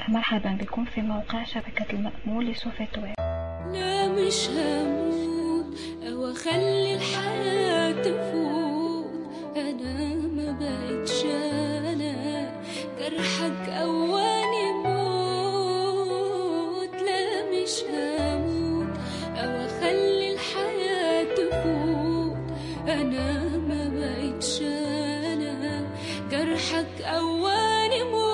مرحبا بكم في موقع شبكة المأمول لسوفيت ويب لا مش هموت او اخلي الحياة تفوت انا ما بقتش انا جرحك اواني موت لا مش هموت او اخلي الحياة تفوت انا ما بقتش انا جرحك اواني موت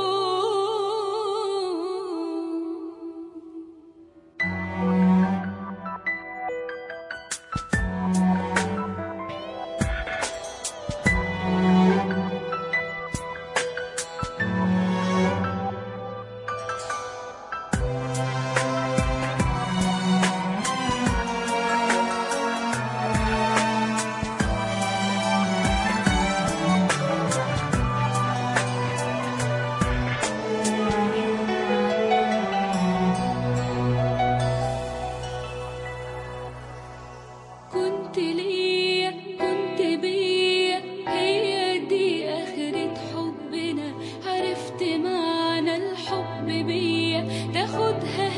كنت ليا كنت بيا هي دي آخرة حبنا عرفت معنى الحب بيا تاخدها